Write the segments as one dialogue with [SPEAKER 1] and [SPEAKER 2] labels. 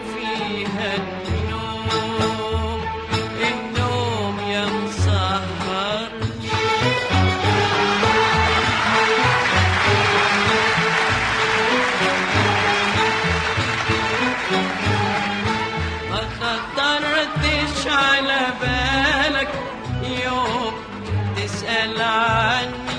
[SPEAKER 1] فيها النوم النوم يا مسهر ما خطرتش على بالك يوم تسأل عني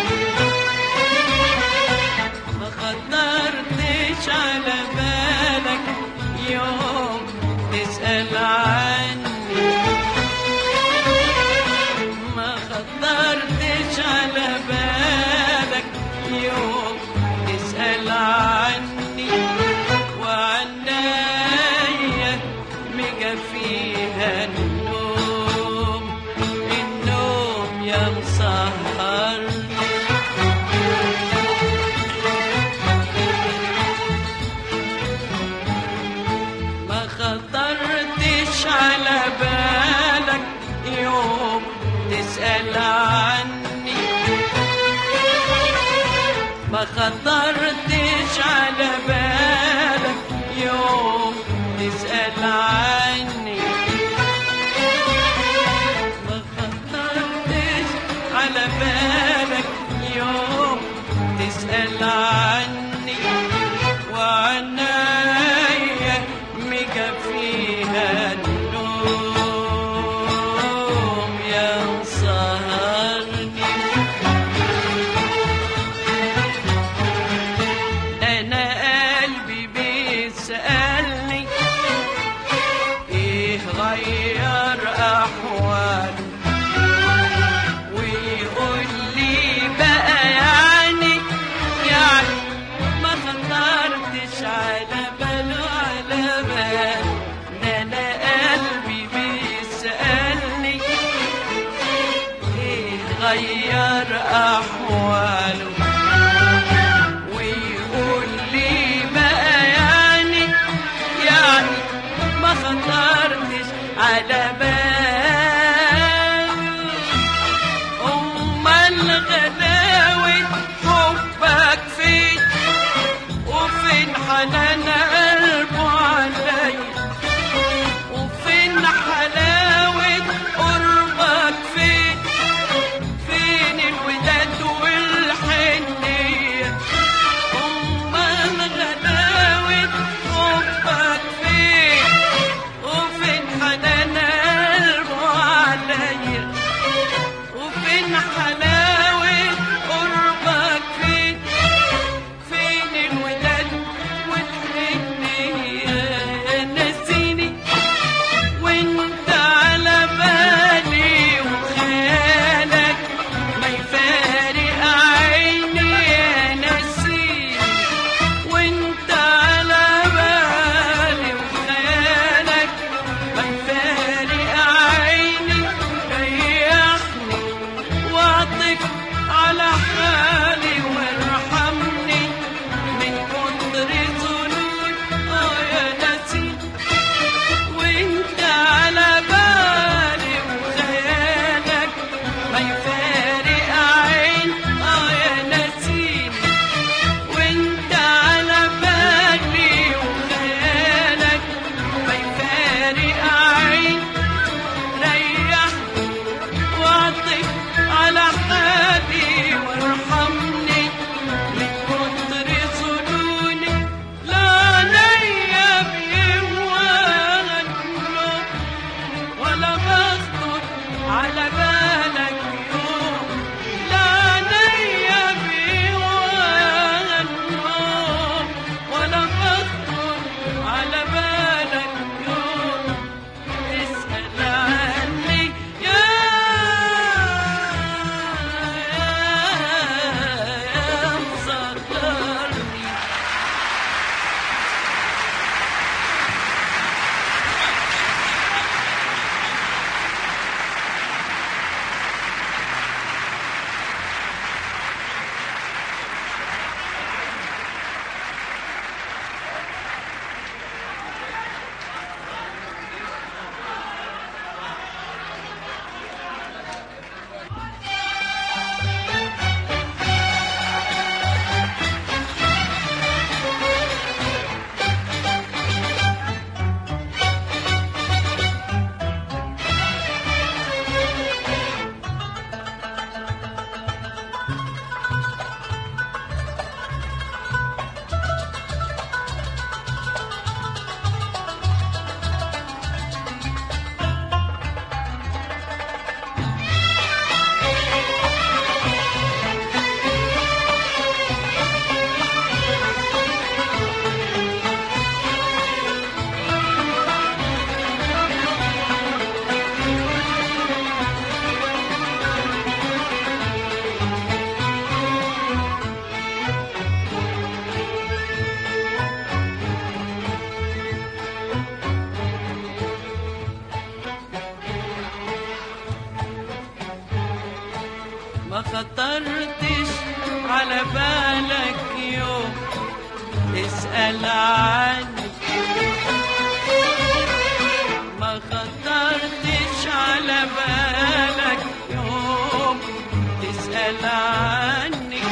[SPEAKER 1] ما خطرتش على بالك يوم تسأل عني ما خطرتش على بالك يوم تسأل عني وعنايا مجا فيها النوم النوم يا مسهر ما خطرتش على بالك يوم تسأل عني ما خطرتش على بالك يوم تسأل عني ما خطرتش على بالك يوم تسأل عني وعنايا مجا فيها النوم يا سهرني انا قلبي بيسألني ايه غير احواله ويقول لي بقى يعني يعني ما خطرتش على باله على بال ده انا قلبي بيسألني ايه غير احواله ويقول لي بقى يعني يعني ما خطرتش على بال امال غلاوة حبك فين وفين حنان قلبه عليا وفين حلاوة قربك فين فين الوداد والحنية أمال غلاوة حبك فين وفين حنان قلبه عليا وفين حلاوة قربك فين فين الوداد والحنية نسيني وانت على بالي وخيالك ما يفارق عيني يا نسيني وانت على بالي وخيالك ما يفارق عيني ريحني واعطف على حالي وارحمني من كتر ذنوب اه يا نسيم وانت على بالي وخيالك ما يفارق عين اه يا نسيم وانت على بالي وخيالك ما يفارق عين ريحني واعطف على حالي وارحمني من كتر ظنوني لا ليا بيهواها النوم ولا بخطر على بالك يوم لا ليا بيهواها النوم ولا بخطر على بالك يوم خطرتش على بالك يوم تسأل عني ما خطرتش على بالك يوم تسأل عني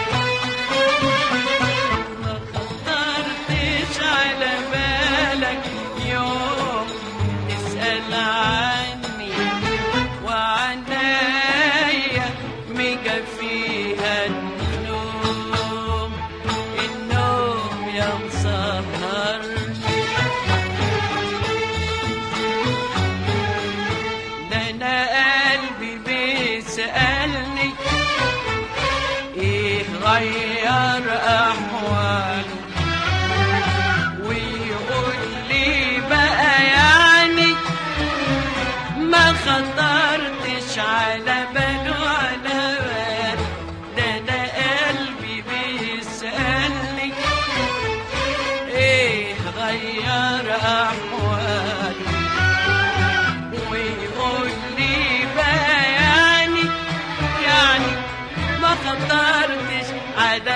[SPEAKER 1] ما خطرتش على بالك يوم تسأل عني وعنايا ميجا فيها النوم النوم يا مسهرني ده انا قلبي بيسألني ايه غير احواله ويقول لي بقى يعني ما خطرتش على باله على بال ده انا قلبي بيسألني ايه غير احواله ويقول لي بقى يعني يعني ما خطرتش على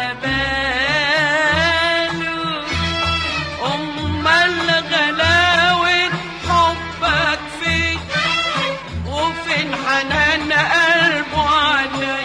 [SPEAKER 1] باله امال غلاوة حبك فين وفين حنان قلبه علي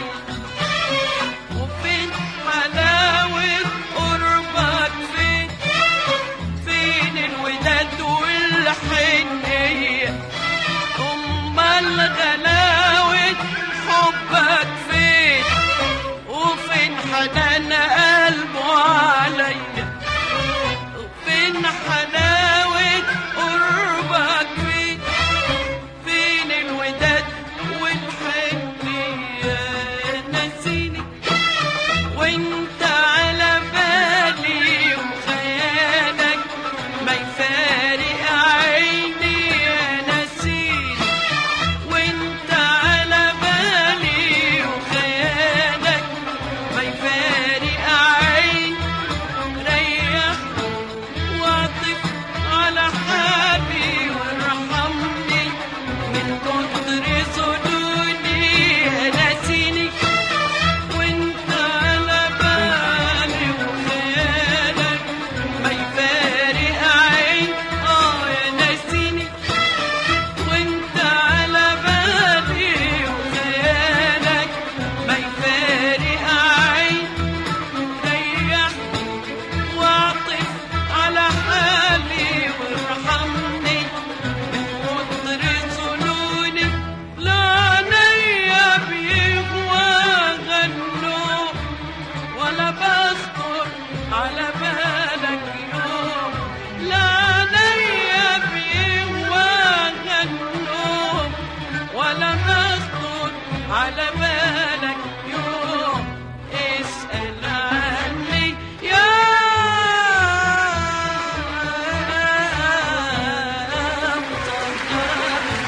[SPEAKER 1] وفين حلاوة قربك فين فين الوداد والحنية أمال غلاوة حبك فين وفين حنان قلبه عليا وفين حلاوة قربك فين فين الوداد والحنية نسيني وانت على بالي وخيالك ما يفارق عيني يا نسيني وانت على بالي وخيالك ما يفارق عيني ريح واعطف على حالي وارحمني من كتر صدودي ناسيني وانت على بالي وخيالك ما يفارق عين اه يا ناسيني وانت على بالي وخيالك ما يفارق عين ريح واعطف على حالي وارحمني من كتر ظنوني لا نيا بيغوى غنوا ولا بخطر على بالك يوم لا نيا بيغوى غنوا ولا بخطر على بالك يوم اسأل عني يا مطهر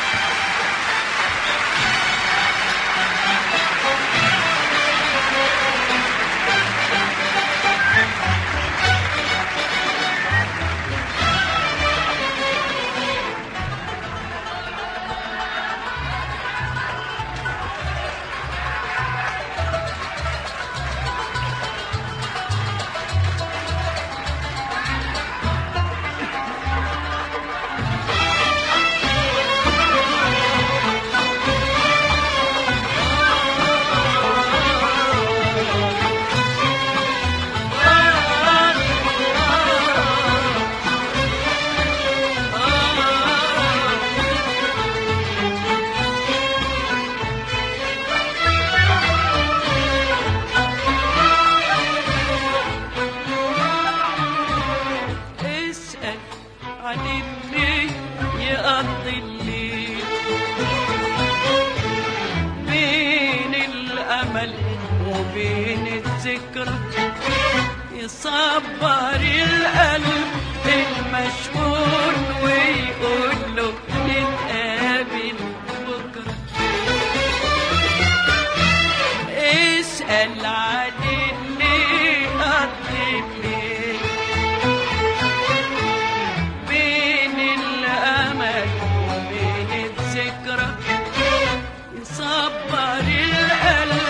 [SPEAKER 1] اسأل عن اللي يقضي الليل بين الأمل وبين الذكرى يصبر القلب المشغول ويقول له نتقابل بكرة اسأل عن اللي قضي الليل بين الأمل وبين الذكرى يصبر القلب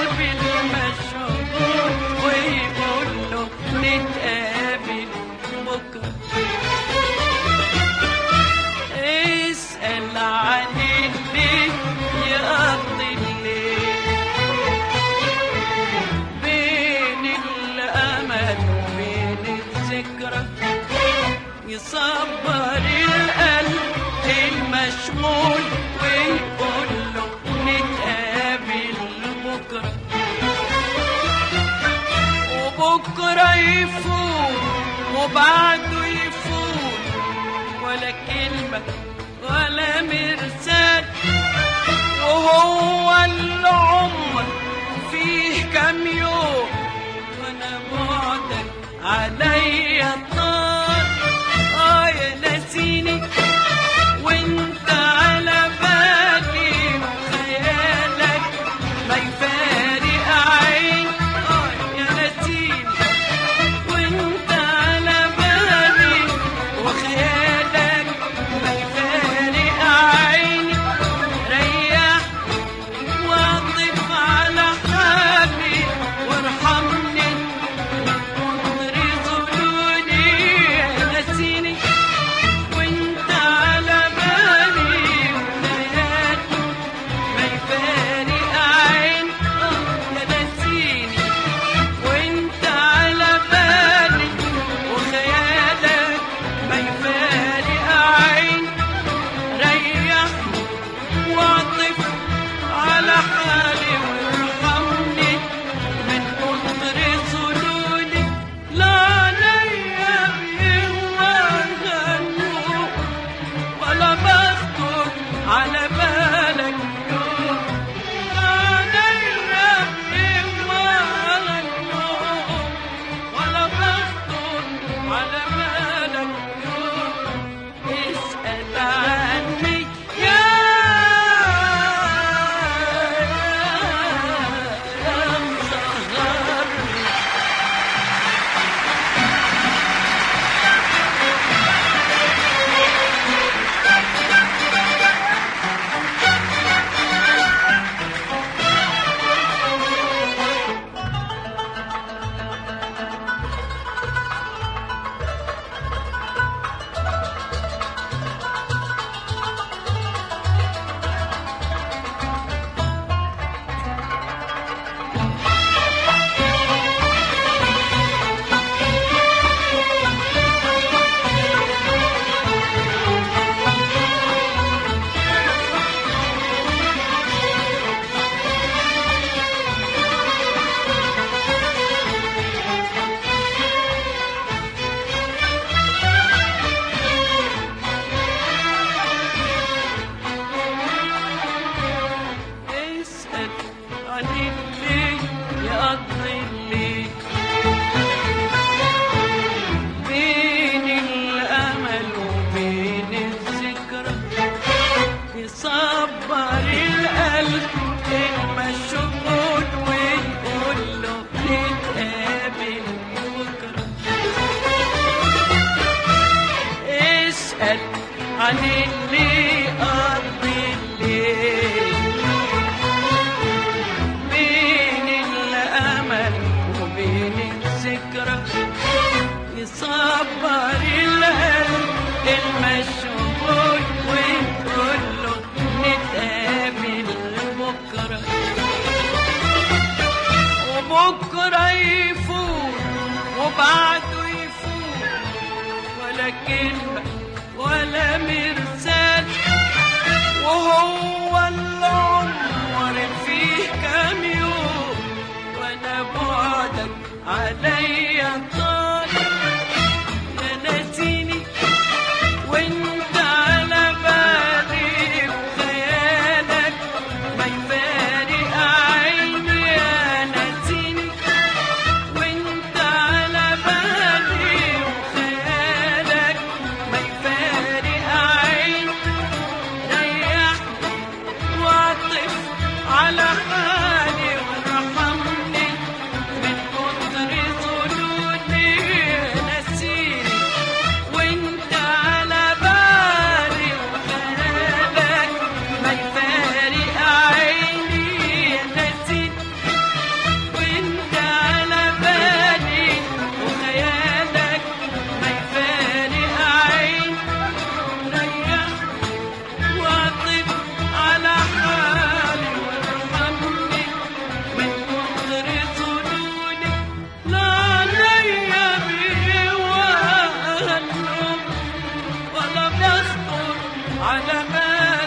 [SPEAKER 1] مشغول ويقول له نتقابل بكرة وبكرة يفوت وبعده يفوت ولا كلمة ولا مرسال وهو العمر فيه كام يوم وانا بعدك عليا طال اه يا ناسيني وانت على بالي وخيالك ما يفارق عين اه يا ناسيني وانت على بالي وخيالك ما يفارق عيني ريح واطف على حالي وارحمني من كتر ظلوني نسيني وانت على بالي وخيالك ما يفارق عين يا نسيني وانت على بالي وخيالك ما يفارق عين ريح واعطف على حالي وارحمني من كتر ظلولي لا ليا بيهوى النور ولا بخطر على بالك يوم لا ليا بيهوى النور ولا بخطر على بالك يوم اسأل عني يا يا مصغرني اسأل عن اللي يقضي الليل بين الأمل وبين الذكرى يصبر القلب المشغول ويقول له نتقابل بكرة اسأل عن اللي قضي الليل بين الأمل وبين الذكرى يصبر القلب المشغول ويقول له نتقابل بكرة وبكرة يفوت وبعده يفوت ولا كلمة ولا مرسال وهو العمر فيه كام يوم وانا بعدك عليا طال يا ناسيني وانت على بالي وخيالك ما يفارق عيني يا ناسيني وانت على بالي وخيالك ما يفارق عيني ريح واعطف على حالي وارحمني من كتر ظلولي نسيني وانت على بالي وخيالك ما يفارق عيني نسيني وانت على بالي وخيالك ما يفارق عيني ريح واطف على حالي وارحمني من كتر ظنوني لا ليا بيه ولا النوم ولا بخطر على بالي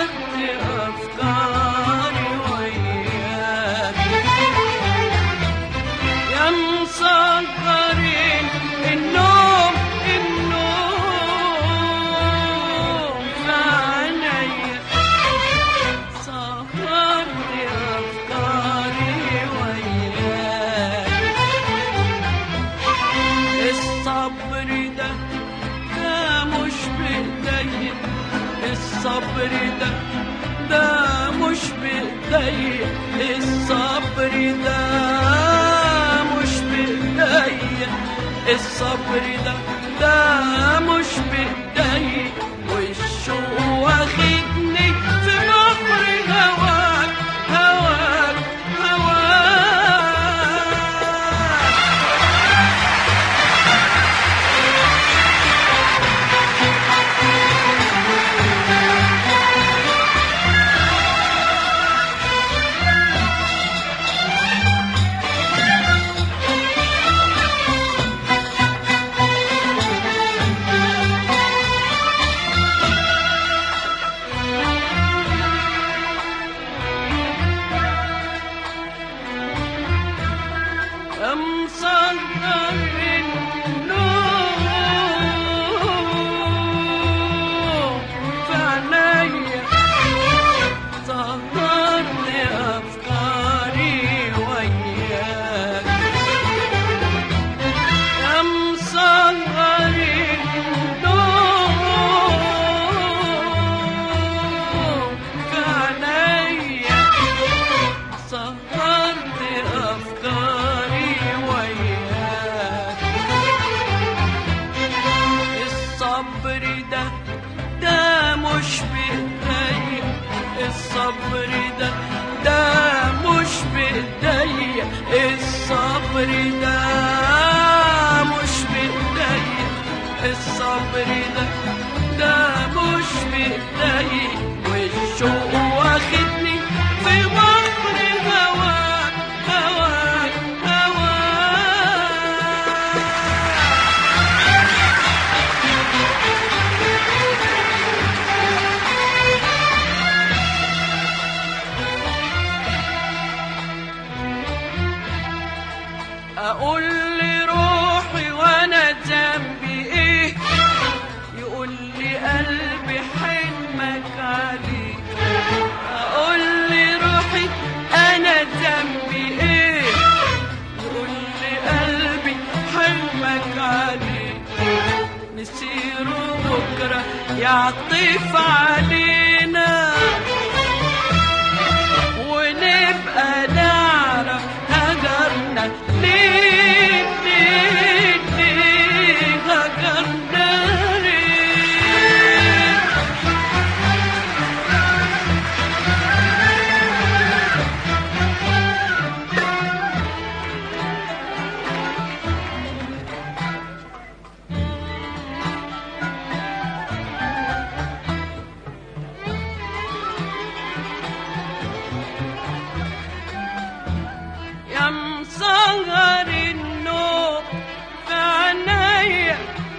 [SPEAKER 1] صغرت أفكاري وياك يا مصغرين النوم النوم في عينيا صغرت أفكاري وياك الصبر ده ده مش بإيديا الصبر ده ده مش بإيديا الصبر ده مش بإيديا الصبر ده ده مش بإيديا والشوق واخدني في بحر هواك هواك هواك مصغر النور في عينيا صغرت أفكاري وياك يا مصغر النور في عينيا صغرت أفكاري وياك الصبر ده ده مش بإيديا الصبر ده ده مش بإيديا الصبر ده مش بإيديا الصبر ده ده مش بإيديا والشوق واخدني في بحر هواك هواك هواك اقول لروحي وانا ذنبي ايه يقول لي قلبي حلمك عليه اقول لروحي انا ذنبي ايه يقول لي قلبي حلمك عليه نسير بكره يعطف علينا ونبقى نعرف هجرنا ليه ليه ليه هجرنا ليه يا مصغر النور في عينيا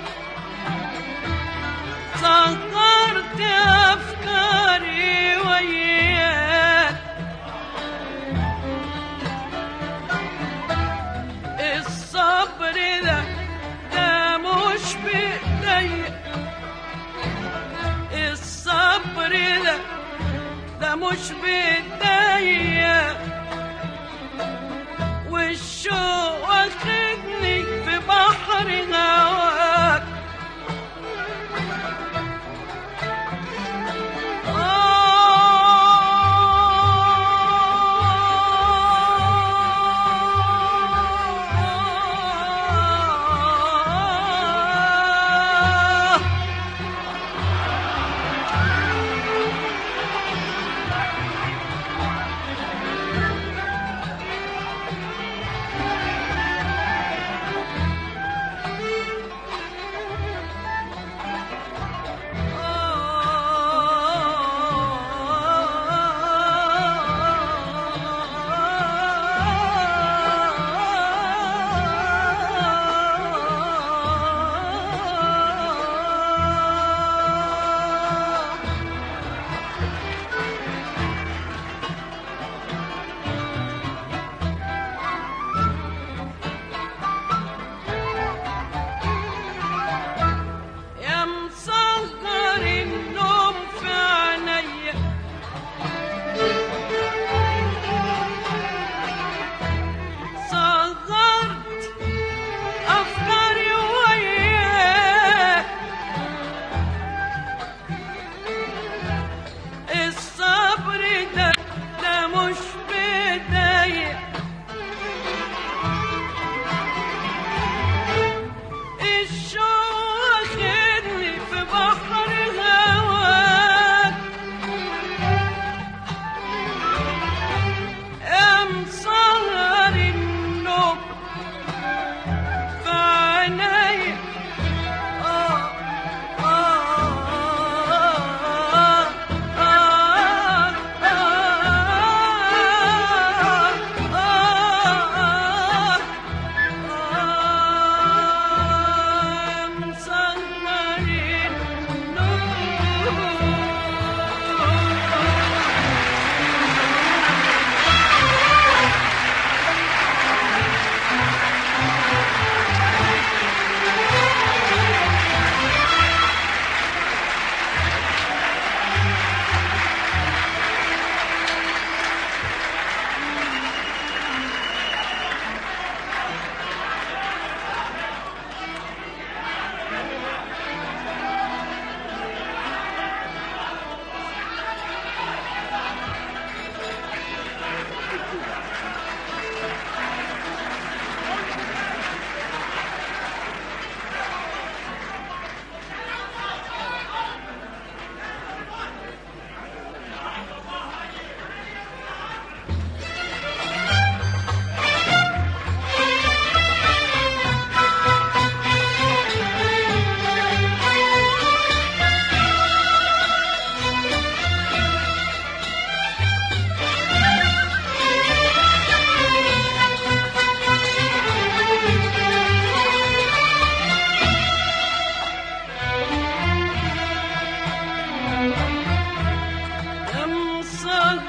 [SPEAKER 1] صغرت أفكاري وياك الصبر ده ده مش بإيديا الصبر ده ده مش بإيديا والشوق واخدني في بحر هواك آه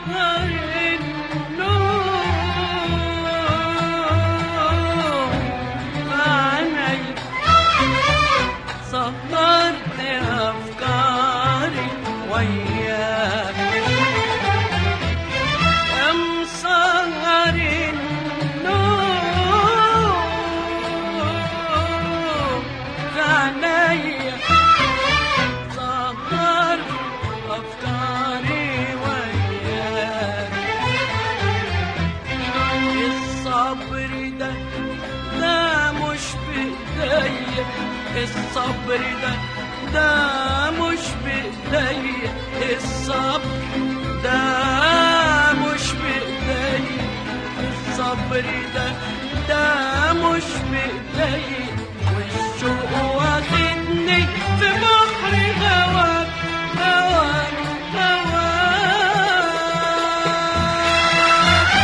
[SPEAKER 1] النور فعيني سهرت أفكاري وياك يا مسهر النور فعيني سهر أفكاري وياك الصبر ده ده مش بإيديا الصبر ده ده مش بإيديا الصبر ده مش بإيديا الصبر ده ده مش بإيديا والشوق واخدني في بحر هواك هواك هواك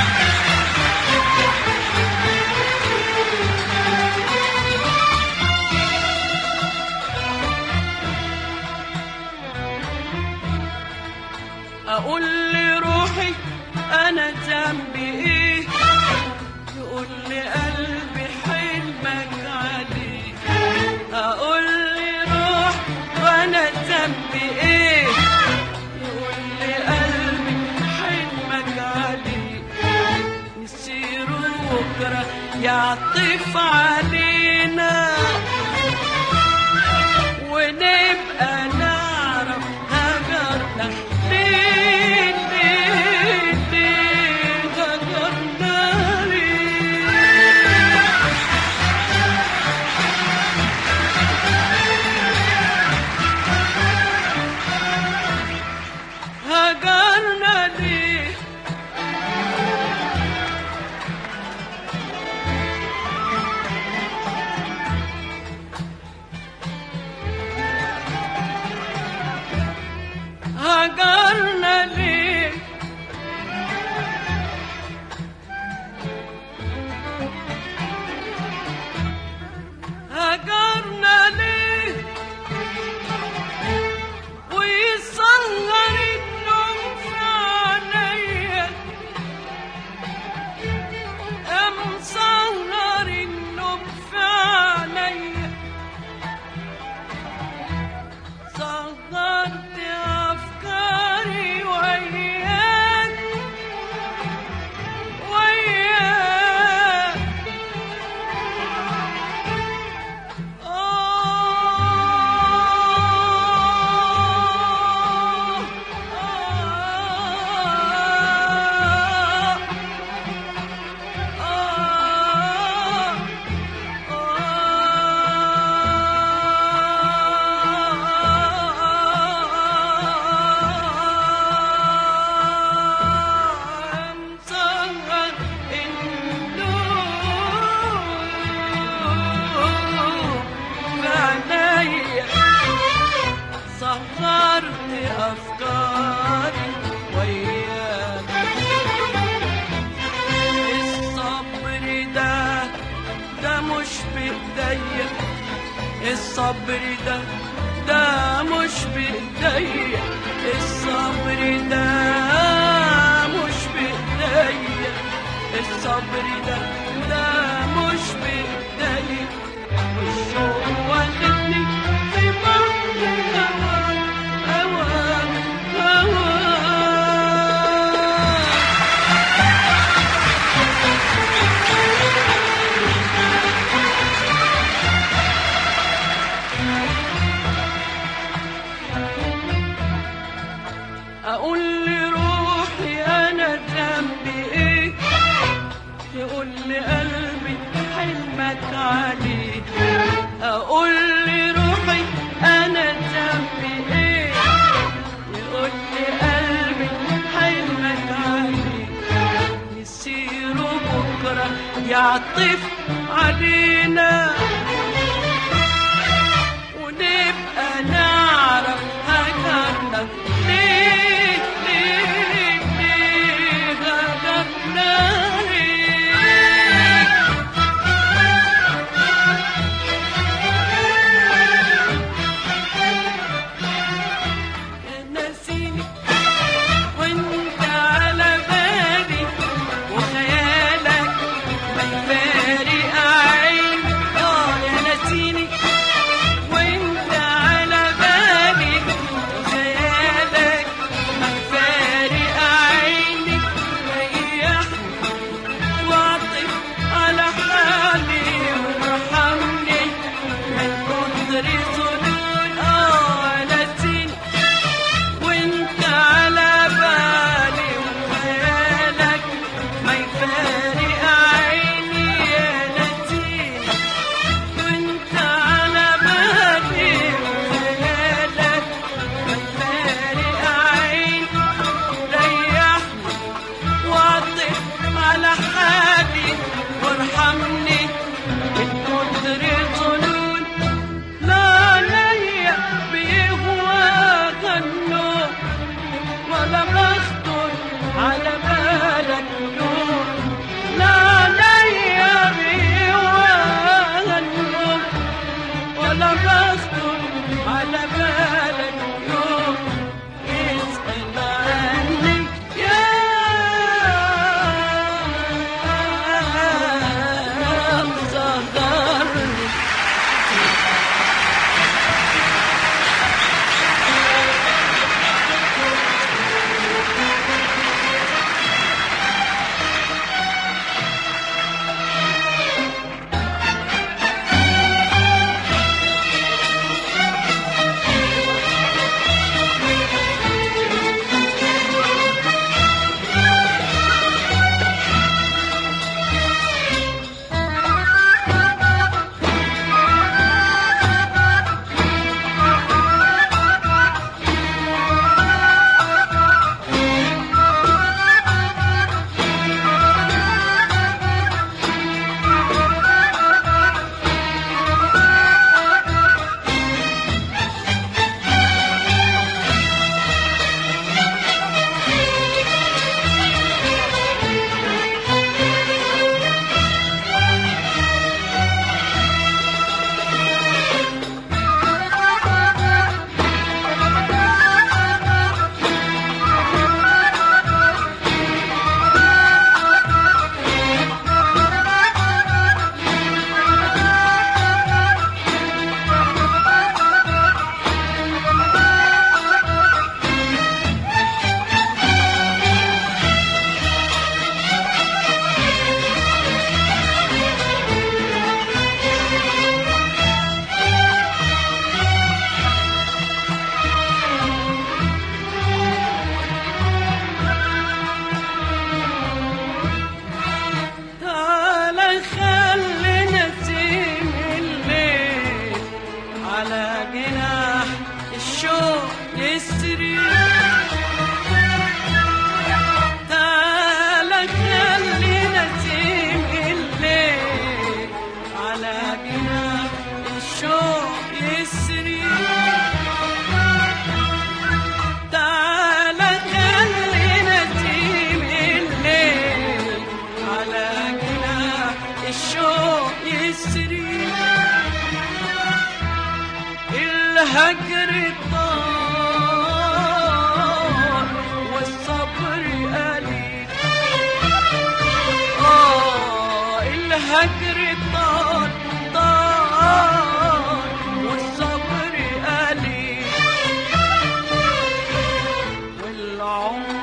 [SPEAKER 1] اقول لروحي انا ذنبي ايه يقول لي قلبي حلمك عليه اقول لروح وانا ذنبي ايه يقول لي قلبي حلمك عليه نسير بكره يعطف علينا ونبقى نعرف هجرنا ليه ليه ليه هجرنا ليه هجرنا ليه هجرنا ليه هجرنا ليه ويسهر النوم في عينيا مسهر النوم في عينيا صغرت أفكاري وياك وياك آه آه آه مسهر النور بعينيا سهرت أفكاري وياك الصبر ده ده مش بإيديا الصبر ده ده مش بإيديا الصبر ده مش بإيديا الصبر ده ده مش بإيديا والشوق واخدني في بحر هواك هواك هواك اقول لروحي انا ذنبي ايه يقول لي قلبي حلمك عليه اقول لروحي انا ذنبي ايه يقول لي قلبي حلمك عليه نسير بكره يعطف علينا ونبقى نعرف هجرنا ليه ليه ليه هجرنا ليه نسيني وانت على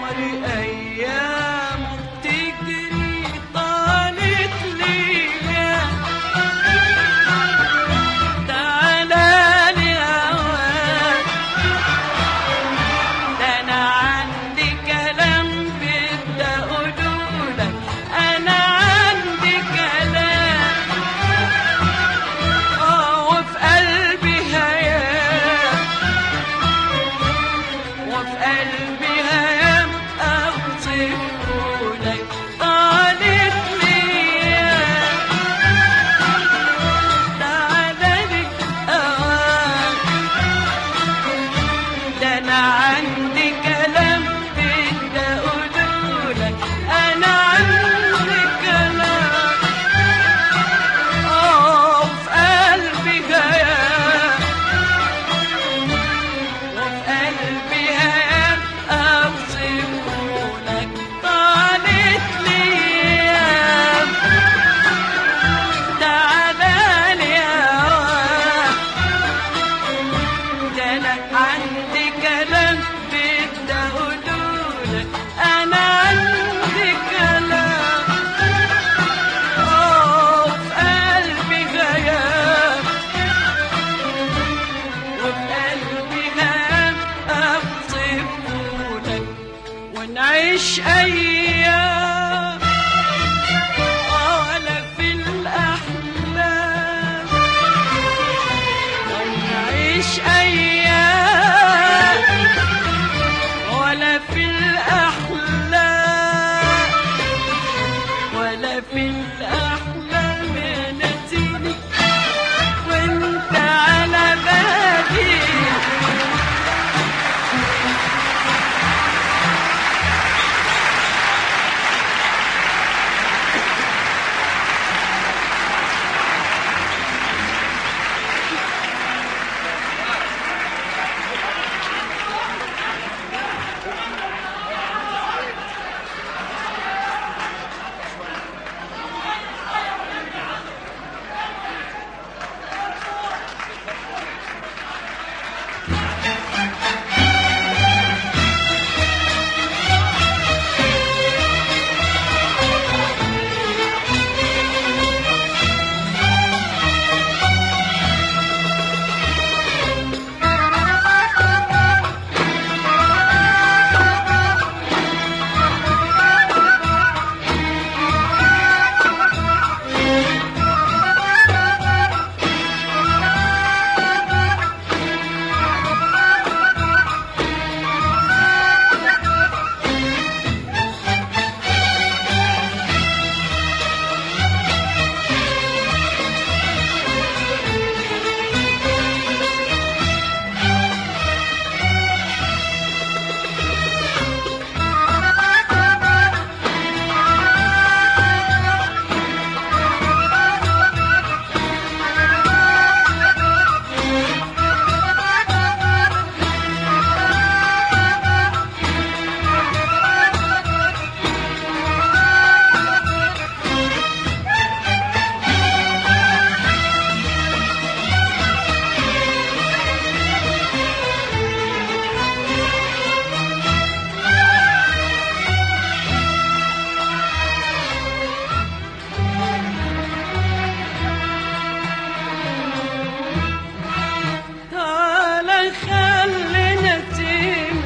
[SPEAKER 1] والعمر أيامه بتجري طالت ليا تعالى لي هواك ده أنا عندي كلام بدي أقولولك أنا عندي كلام آه وفي قلبي هيام وفي قلبي هيام أوصفهولك طالت ليا تعالى لي هواك ده انا عندي كلام بدي اقولولك انا عندي كلام اه في قلبي هيام وفي قلبي هيام اوصفهولك طالت ليام تعالى لي هواك ده انا عندي كلام بدي اقولولك انا عندي كلام اه في قلبي غياب وفي قلبي غياب اوصفهولك ونعيش ايام ولا في الاحلام ونعيش أيام ولا في الأحلام ولا في الأحلام نسيني وانت على بالي تعالى خلينا نسيم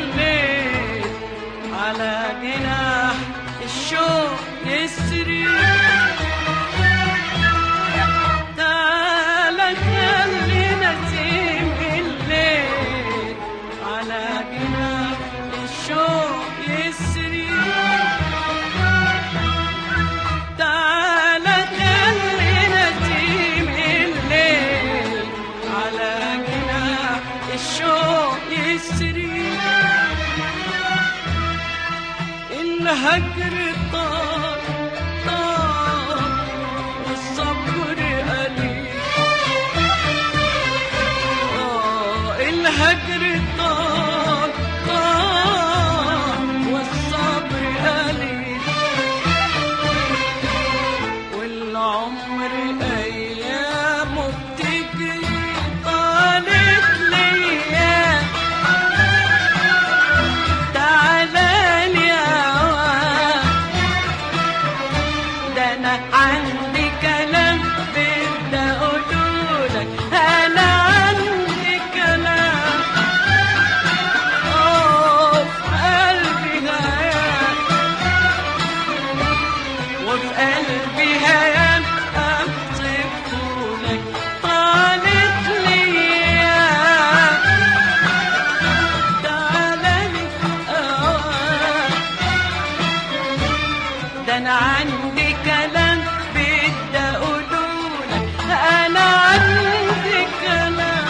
[SPEAKER 1] الليل على جناح الشوق يسري تعالى خلينا نسيم الليل على جناح الشوق يسري تعالى خلينا نسيم الليل على جناح الشوق يسري الهجر طار طار والصبر قليل آه الهجر طار طار والصبر قليل والعمر أيامه بتجري طالت ليا تعالى ده انا عندي كلام بدي اقولولك انا عندي كلام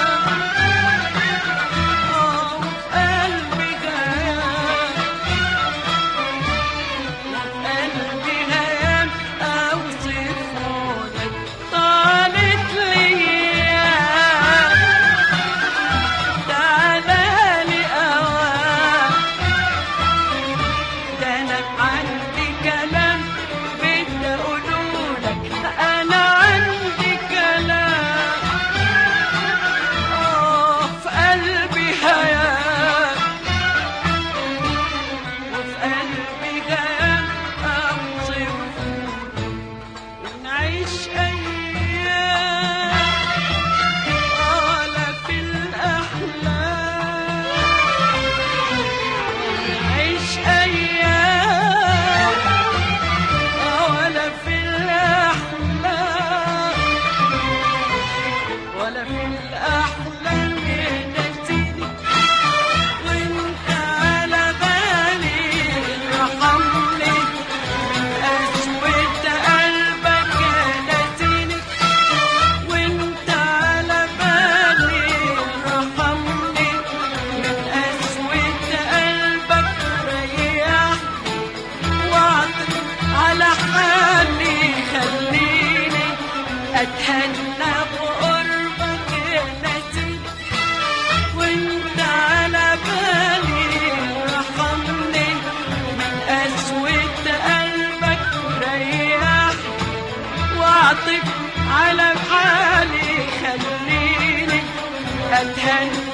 [SPEAKER 1] آه، قلبي جاية قلبي هيام اوصفهولك طالت ليا تعالالي اوام ده انا عندي كلام بدي اقولولك انا عندي كلام اه في قلبي هيام وفي قلبي غيام اوصف ونعيش ايام ولا في الاحلام نعيش أيام ولا في الأحلام ولا في الأحلام نسيني وانت على بالي ارحمني قسوة قلبك نسيني وانت على بالي ارحمني من قسوة قلبك ريحني واعطف على حالي خليني اتهنى بقربك نسيت وانت على بالي رحمني من قسوة قلبك ريحني واعطف على حالي خليني اتهنى